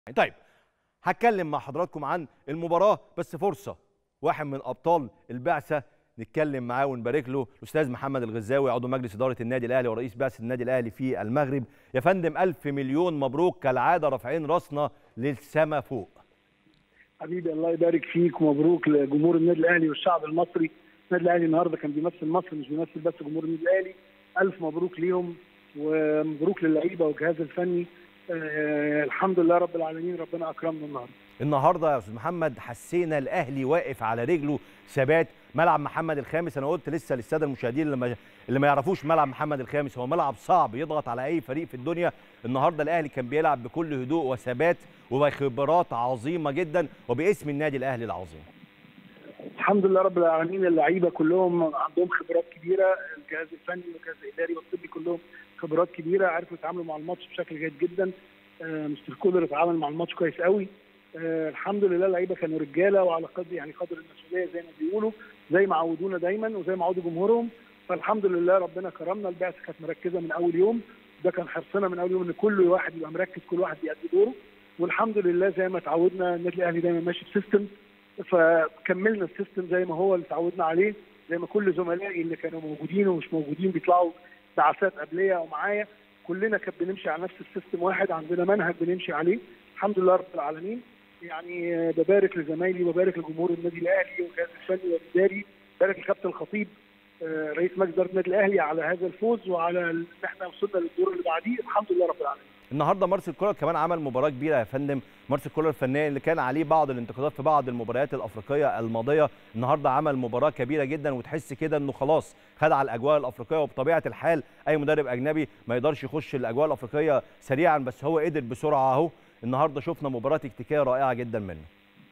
طيب هتكلم مع حضراتكم عن المباراة بس فرصة واحد من أبطال البعثة نتكلم معاه ونبارك له الأستاذ محمد الغزاوي عضو مجلس إدارة النادي الأهلي ورئيس بعثة النادي الأهلي في المغرب يا فندم ألف مليون مبروك كالعادة رافعين راسنا للسما فوق حبيبي الله يبارك فيك ومبروك لجمهور النادي الاهلي والشعب المصري النادي الاهلي النهارده كان بيمثل مصر مش بيمثل بس جمهور النادي الاهلي الف مبروك ليهم ومبروك للعيبه والجهاز الفني آه الحمد لله رب العالمين ربنا اكرمنا النهارده النهارده يا استاذ محمد حسينا الاهلي واقف على رجله ثبات ملعب محمد الخامس انا قلت لسه للساده المشاهدين اللي ما اللي ما يعرفوش ملعب محمد الخامس هو ملعب صعب يضغط على اي فريق في الدنيا النهارده الاهلي كان بيلعب بكل هدوء وثبات وبخبرات عظيمه جدا وباسم النادي الاهلي العظيم الحمد لله رب العالمين اللعيبه كلهم عندهم خبرات كبيره الجهاز الفني والجهاز الاداري والطبي كلهم خبرات كبيره عرفوا يتعاملوا مع الماتش بشكل جيد جدا آه مستر كولر اتعامل مع الماتش كويس قوي آه الحمد لله اللعيبه كانوا رجاله وعلى قدر يعني قدر المسؤوليه زي ما بيقولوا زي ما عودونا دايما وزي ما عودوا جمهورهم فالحمد لله ربنا كرمنا البعثه كانت مركزه من اول يوم ده كان حرصنا من اول يوم ان كل واحد يبقى مركز كل واحد بيأدي دوره والحمد لله زي ما اتعودنا النادي الاهلي دايما ماشي بسيستم فكملنا السيستم زي ما هو اللي اتعودنا عليه زي ما كل زملائي اللي كانوا موجودين ومش موجودين بيطلعوا بعثات قبليه ومعايا كلنا كنا بنمشي على نفس السيستم واحد عندنا منهج بنمشي عليه الحمد لله رب العالمين يعني ببارك لزمايلي وببارك لجمهور النادي الاهلي والجهاز الفني والاداري ببارك لكابتن الخطيب رئيس مجلس اداره النادي الاهلي على هذا الفوز وعلى ان احنا وصلنا للدور اللي بعديه الحمد لله رب العالمين النهارده مارسيل كولر كمان عمل مباراه كبيره يا فندم مارسيل كولر الفنان اللي كان عليه بعض الانتقادات في بعض المباريات الافريقيه الماضيه النهارده عمل مباراه كبيره جدا وتحس كده انه خلاص خد على الاجواء الافريقيه وبطبيعه الحال اي مدرب اجنبي ما يقدرش يخش الاجواء الافريقيه سريعا بس هو قدر بسرعه اهو النهارده شفنا مباراه تكتيكيه رائعه جدا منه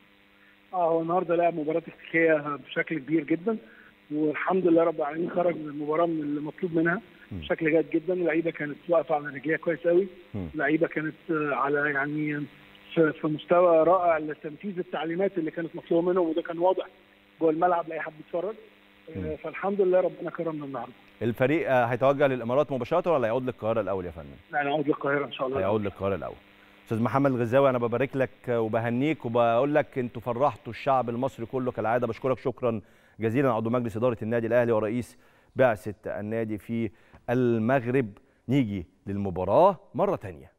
اه هو النهارده لعب مباراه تكتيكيه بشكل كبير جدا والحمد لله رب العالمين خرج من المباراه من المطلوب منها بشكل جيد جدا اللعيبه كانت واقفه على رجليها كويس قوي اللعيبه كانت على يعني في مستوى رائع لتنفيذ التعليمات اللي كانت مطلوبه منهم وده كان واضح جوه الملعب لاي حد بيتفرج فالحمد لله ربنا كرمنا النهارده الفريق هيتوجه للامارات مباشره ولا هيعود للقاهره الاول يا فندم؟ لا هنعود للقاهره ان شاء الله هيعود للقاهره الاول استاذ محمد الغزاوي انا ببارك لك وبهنيك وبقول لك انتوا فرحتوا الشعب المصري كله كالعاده بشكرك شكرا جزيلا عضو مجلس اداره النادي الاهلي ورئيس بعثه النادي في المغرب نيجي للمباراه مره ثانيه